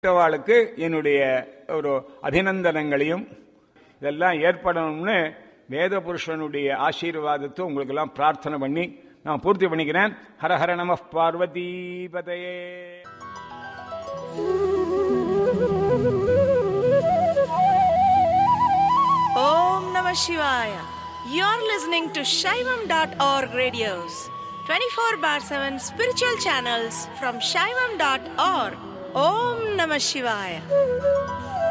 மற்றவாளுக்கு என்னுடைய ஒரு அபிநந்தனங்களையும் இதெல்லாம் ஏற்படணும்னு வேத புருஷனுடைய ஆசீர்வாதத்தை உங்களுக்கு எல்லாம் பிரார்த்தனை பண்ணி நான் பூர்த்தி பண்ணிக்கிறேன் ஹர ஹர நம பார்வதி பதையே Om Namah Shivaya. You're listening to Shaivam.org radios, 24 bar 7 spiritual channels from Shaivam.org. Om Namah Shivaya.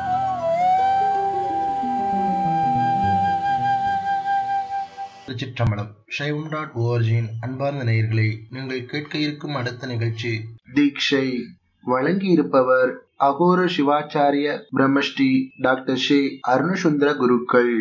திருச்சிற்றம்பலம் சைவம் டாட் ஓஆர்ஜியின் அன்பார்ந்த நேயர்களே நீங்கள் கேட்க இருக்கும் அடுத்த நிகழ்ச்சி தீட்சை வழங்கி இருப்பவர் அகோர சிவாச்சாரிய பிரம்மஸ்ரீ டாக்டர் ஷே அருணசுந்தர குருக்கள்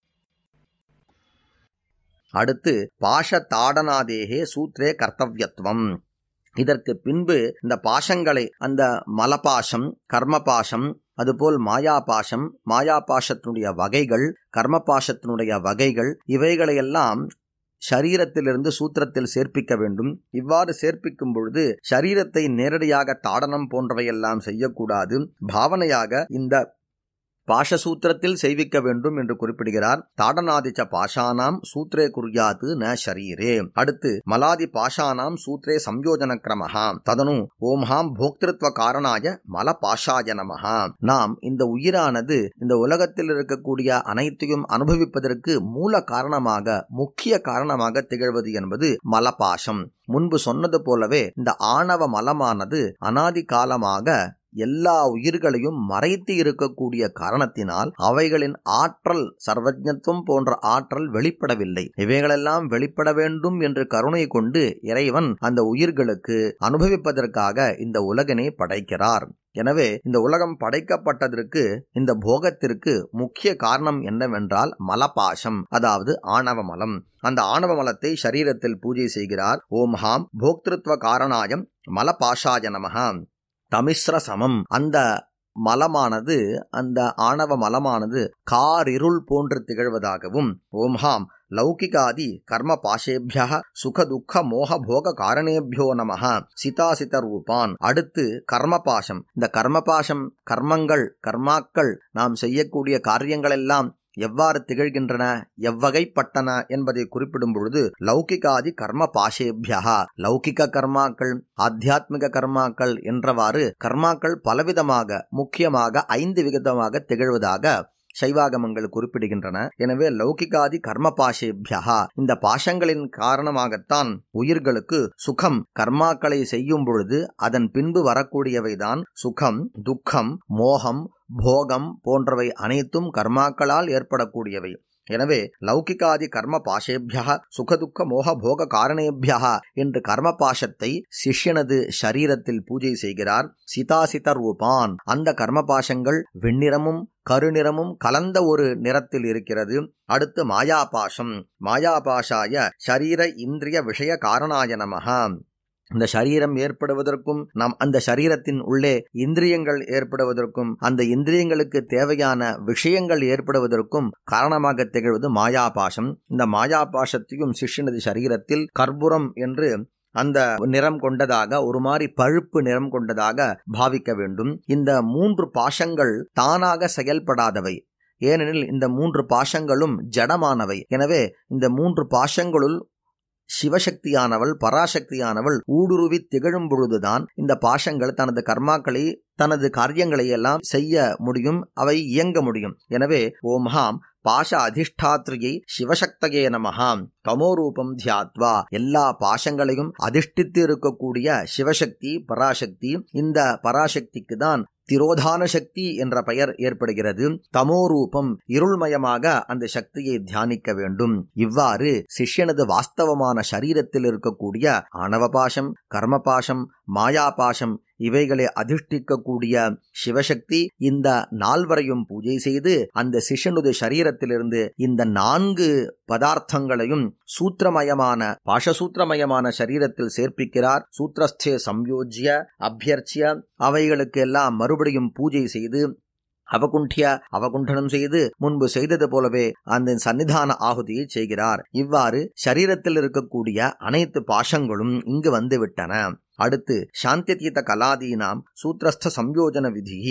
அடுத்து பாஷ தாடனாதேகே சூத்ரே கர்த்தவ்யத்துவம் இதற்கு பின்பு இந்த பாஷங்களை அந்த மலபாஷம் கர்மபாஷம் அதுபோல் மாயாபாஷம் மாயாபாஷத்தினுடைய வகைகள் கர்மபாஷத்தினுடைய வகைகள் இவைகளையெல்லாம் சரீரத்திலிருந்து சூத்திரத்தில் சேர்ப்பிக்க வேண்டும் இவ்வாறு சேர்ப்பிக்கும் பொழுது சரீரத்தை நேரடியாக தாடனம் போன்றவையெல்லாம் செய்யக்கூடாது பாவனையாக இந்த பாஷசூத்திரத்தில் செய்விக்க வேண்டும் என்று குறிப்பிடுகிறார் தாடனாதிச்ச பாஷானாம் சூத்ரே குறியாது ந ஷரீரே அடுத்து மலாதி பாஷானாம் சூத்ரே சம்யோஜன கிரமஹா ததனு ஓம்ஹாம் போக்திருத்வ காரணாய மல பாஷாய நமஹா நாம் இந்த உயிரானது இந்த உலகத்தில் இருக்கக்கூடிய அனைத்தையும் அனுபவிப்பதற்கு மூல காரணமாக முக்கிய காரணமாக திகழ்வது என்பது மலபாஷம் முன்பு சொன்னது போலவே இந்த ஆணவ மலமானது அனாதி காலமாக எல்லா உயிர்களையும் மறைத்து இருக்கக்கூடிய காரணத்தினால் அவைகளின் ஆற்றல் சர்வஜத்துவம் போன்ற ஆற்றல் வெளிப்படவில்லை இவைகளெல்லாம் வெளிப்பட வேண்டும் என்று கருணை கொண்டு இறைவன் அந்த உயிர்களுக்கு அனுபவிப்பதற்காக இந்த உலகனை படைக்கிறார் எனவே இந்த உலகம் படைக்கப்பட்டதற்கு இந்த போகத்திற்கு முக்கிய காரணம் என்னவென்றால் மலபாஷம் அதாவது ஆணவ மலம் அந்த ஆணவ மலத்தை சரீரத்தில் பூஜை செய்கிறார் ஓம் ஹாம் போக்திருத்வ காரணாயம் மலபாஷாய நமகாம் தமிஸ்ர சமம் அந்த மலமானது அந்த ஆணவ மலமானது காரிருள் போன்று திகழ்வதாகவும் ஓம்ஹாம் லௌகிகாதி கர்ம பாஷேபிய சுக துக்க மோக போக காரணேபியோ நம சிதாசித ரூபான் அடுத்து கர்மபாஷம் இந்த கர்மபாஷம் கர்மங்கள் கர்மாக்கள் நாம் செய்யக்கூடிய காரியங்களெல்லாம் எவ்வாறு திகழ்கின்றன எவ்வகைப்பட்டன என்பதை குறிப்பிடும் பொழுது லௌகிகாதி கர்ம பாஷேபியா லௌகிக கர்மாக்கள் ஆத்தியாத்மிக கர்மாக்கள் என்றவாறு கர்மாக்கள் பலவிதமாக முக்கியமாக ஐந்து விதமாக திகழ்வதாக சைவாகமங்கள் குறிப்பிடுகின்றன எனவே லௌகிகாதி கர்ம பாஷேபியா இந்த பாஷங்களின் காரணமாகத்தான் உயிர்களுக்கு சுகம் கர்மாக்களை செய்யும் பொழுது அதன் பின்பு வரக்கூடியவைதான் சுகம் துக்கம் மோகம் போகம் போன்றவை அனைத்தும் கர்மாக்களால் ஏற்படக்கூடியவை எனவே லௌகிகாதி கர்ம பாஷேபியா சுகதுக்க மோக போக காரணேபியா என்று கர்ம பாஷத்தை சிஷ்யனது சரீரத்தில் பூஜை செய்கிறார் சிதாசித ரூபான் அந்த கர்ம பாஷங்கள் வெண்ணிறமும் கருநிறமும் கலந்த ஒரு நிறத்தில் இருக்கிறது அடுத்து மாயாபாஷம் மாயாபாஷாய சரீர இந்திரிய விஷய காரணாய நமகா இந்த சரீரம் ஏற்படுவதற்கும் நம் அந்த சரீரத்தின் உள்ளே இந்திரியங்கள் ஏற்படுவதற்கும் அந்த இந்திரியங்களுக்கு தேவையான விஷயங்கள் ஏற்படுவதற்கும் காரணமாக திகழ்வது மாயாபாசம் இந்த மாயாபாசத்தையும் சிஷ்யனது சரீரத்தில் கற்பூரம் என்று அந்த நிறம் கொண்டதாக ஒரு மாதிரி பழுப்பு நிறம் கொண்டதாக பாவிக்க வேண்டும் இந்த மூன்று பாஷங்கள் தானாக செயல்படாதவை ஏனெனில் இந்த மூன்று பாஷங்களும் ஜடமானவை எனவே இந்த மூன்று பாஷங்களுள் சிவசக்தியானவள் பராசக்தியானவள் ஊடுருவி திகழும் பொழுதுதான் இந்த பாஷங்கள் தனது கர்மாக்களை தனது காரியங்களை எல்லாம் செய்ய முடியும் அவை இயங்க முடியும் எனவே ஓம்ஹாம் பாஷ அதிஷ்டாத்ரியை சிவசக்தகே நமகாம் தமோரூபம் தியாத்வா எல்லா பாஷங்களையும் அதிஷ்டித்து இருக்கக்கூடிய சிவசக்தி பராசக்தி இந்த பராசக்திக்கு தான் திரோதான சக்தி என்ற பெயர் ஏற்படுகிறது தமோரூபம் இருள்மயமாக அந்த சக்தியை தியானிக்க வேண்டும் இவ்வாறு சிஷ்யனது வாஸ்தவமான சரீரத்தில் இருக்கக்கூடிய ஆணவபாஷம் கர்மபாஷம் மாயாபாஷம் இவைகளை அதிஷ்டிக்கக்கூடிய சிவசக்தி இந்த நால்வரையும் பூஜை செய்து அந்த சிஷ்யனுடைய சரீரத்திலிருந்து இந்த நான்கு பதார்த்தங்களையும் சூத்திரமயமான பாஷசூத்திரமயமான சரீரத்தில் சேர்ப்பிக்கிறார் சூத்திரஸ்தே சம்யோஜ்ய அபியர்ச்சிய அவைகளுக்கு எல்லாம் மறுபடியும் பூஜை செய்து அவகுண்டிய அவகுண்டனம் செய்து முன்பு செய்தது போலவே அந்த சன்னிதான ஆகுதியை செய்கிறார் இவ்வாறு சரீரத்தில் இருக்கக்கூடிய அனைத்து பாஷங்களும் இங்கு வந்து விட்டன அடுத்து சாந்தியதீத கலாதீனாம் சூத்திரஸ்த சம்யோஜன விதி